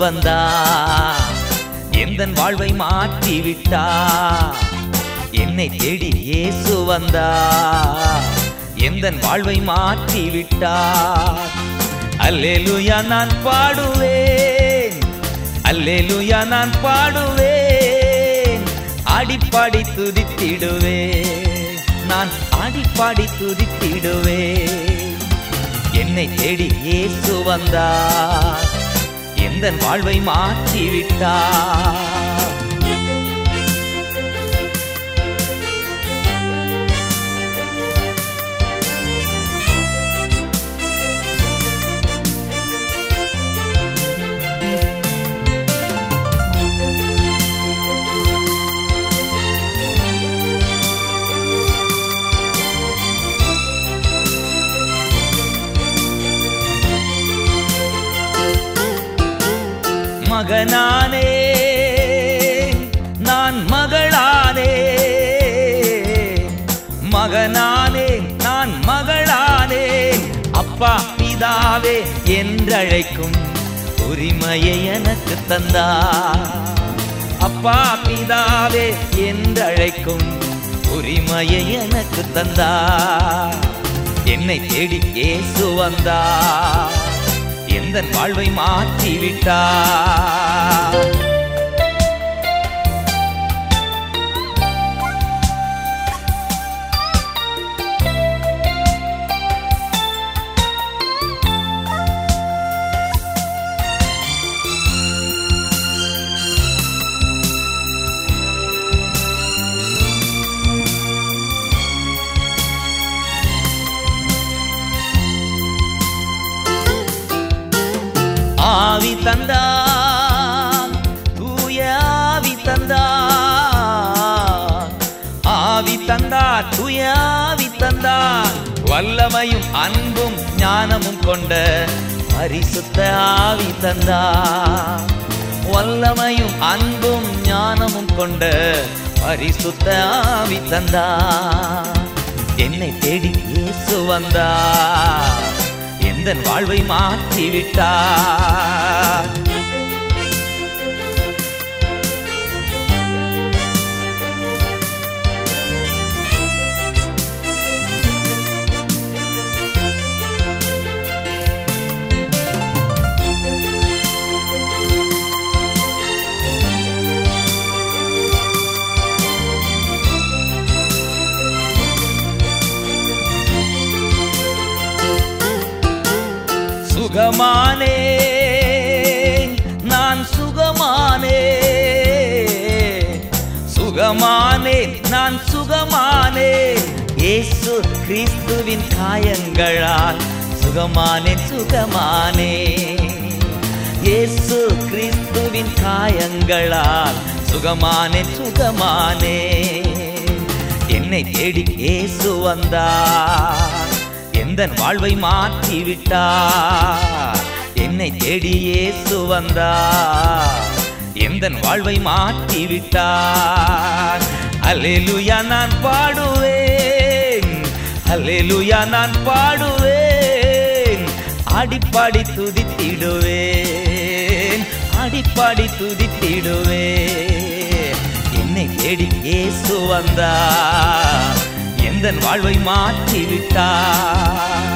வந்தா எந்தன் வாழ்வை மாற்றி விட்டா என்னை தேடி இயேசு வந்தா எந்தன் வாழ்வை மாற்றி விட்டா அல்லேலூயா நான் பாடுவேன் அல்லேலூயா நான் பாடுவேன் ஆடிப்பாடி துதித்திடுவேன் நான் ஆடிப்பாடி துதித்திடுவேன் என்னை தேடி இயேசு வந்தார் எந்தன் வாழ்வை மாற்றி விட்டார் மகனானே நான் மகளானே மகனானே நான் மகளானே அப்பா பிதாவே என்றழைக்கும் உரிமையை எனக்கு தந்தா அப்பா பிதாவே என்றழைக்கும் உரிமையை எனக்கு தந்தா என்னை தேடி இயேசு வந்தா எந்த வாழ்வை மாற்றி விட்டார் ஆவி தந்தான் தூய ஆவி தந்தான் ஆவி தந்தார் தூய ஆவி தந்தார் வல்லமையும் அன்பும் ஞானமும் கொண்ட பரிசுத்த ஆவி தந்தார் வல்லமையும் அன்பும் ஞானமும் கொண்ட பரிசுத்த ஆவி தந்தார் என்னை தேடி இயேசு வந்தார் எந்தன் வாழ்வை மாற்றி விட்டார் சுகமானே நான் சுகமானே சுகமானே நான் சுகமானே இயேசு கிறிஸ்துவின் காயங்களால் சுகமானே சுகமானே இயேசு கிறிஸ்துவின் காயங்களால் சுகமானே சுகமானே என்னை தேடி இயேசு வந்தார் எந்தன் வாழ்வை மாற்றி விட்டார் என்னை தேடி இயேசு வந்தார் எந்தன் வாழ்வை மாற்றி விட்டார் அல்லேலூயா நான் பாடுவேன் அல்லேலூயா நான் பாடுவேன் ஆடிப்பாடி துதித்திடுவேன் ஆடிப்பாடி துதித்திடுவேன் என்னை தேடி இயேசு வந்தார் எந்தன் வாழ்வை மாற்றி விட்டார்